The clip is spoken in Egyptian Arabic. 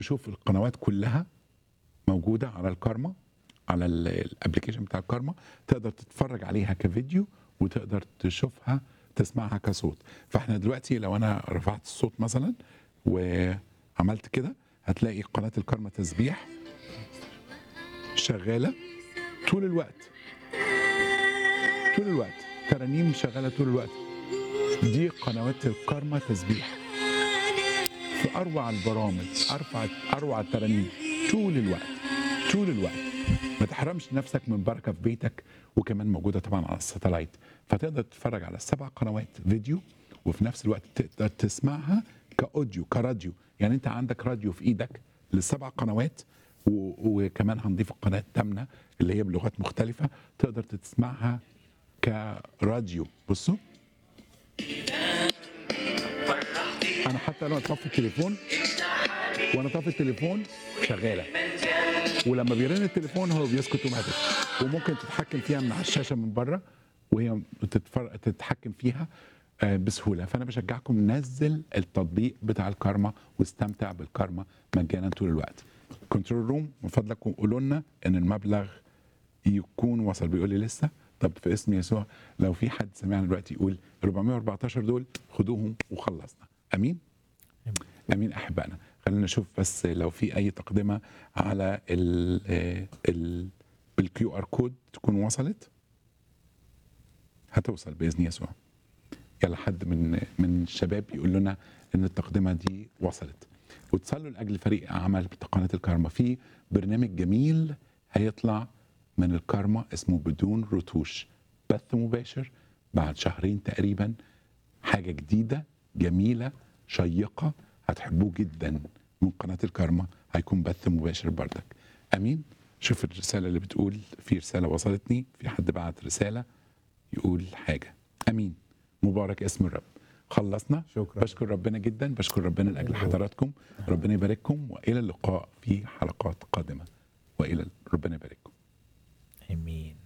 تشوف القنوات كلها موجوده على الكارما على ال- الابلكيشن بتاع الكارما تقدر تتفرج عليها كفيديو وتقدر تشوفها تسمعها كصوت فاحنا دلوقتي لو انا رفعت الصوت مثلا وعملت كده هتلاقي قناه الكارما تسبيح شغاله طول الوقت طول الوقت ترانيم شغاله طول الوقت دي قنوات الكارما تسبيح في اروع البرامج ارفع اروع الترانيم طول الوقت طول الوقت ما تحرمش نفسك من بركه في بيتك وكمان موجوده طبعا على الساتلايت فتقدر تتفرج على السبع قنوات فيديو وفي نفس الوقت تقدر تسمعها كاوديو كراديو يعني انت عندك راديو في ايدك للسبع قنوات و- وكمان هنضيف القناه الثامنه اللي هي بلغات مختلفه تقدر تسمعها كراديو بصوا انا حتى لما اطفي التليفون وانا طافي التليفون شغاله ولما بيرن التليفون هو بيسكت اوتوماتيك وممكن تتحكم فيها من على الشاشه من بره وهي تتفر... تتحكم فيها آه، بسهوله فانا بشجعكم نزل التطبيق بتاع الكارما واستمتع بالكارما مجانا طول الوقت كنترول روم من فضلكم قولوا لنا ان المبلغ يكون وصل بيقول لي لسه طب في اسم يسوع لو في حد سمعنا دلوقتي يقول 414 دول خدوهم وخلصنا امين امين احبائنا خلينا نشوف بس لو في اي تقدمه على ال ال بالكيو ار كود تكون وصلت هتوصل باذن يسوع يلا حد من من الشباب يقول لنا ان التقدمه دي وصلت وتصلوا لاجل فريق عمل قناه الكارما في برنامج جميل هيطلع من الكارما اسمه بدون رتوش بث مباشر بعد شهرين تقريبا حاجه جديده جميله شيقه هتحبوه جدا من قناه الكارما هيكون بث مباشر بردك امين شوف الرساله اللي بتقول في رساله وصلتني في حد بعت رساله يقول حاجه امين مبارك اسم الرب خلصنا شكرا. بشكر ربنا جدا بشكر ربنا لاجل حضراتكم ربنا يبارككم والى اللقاء في حلقات قادمه والى ربنا يبارككم امين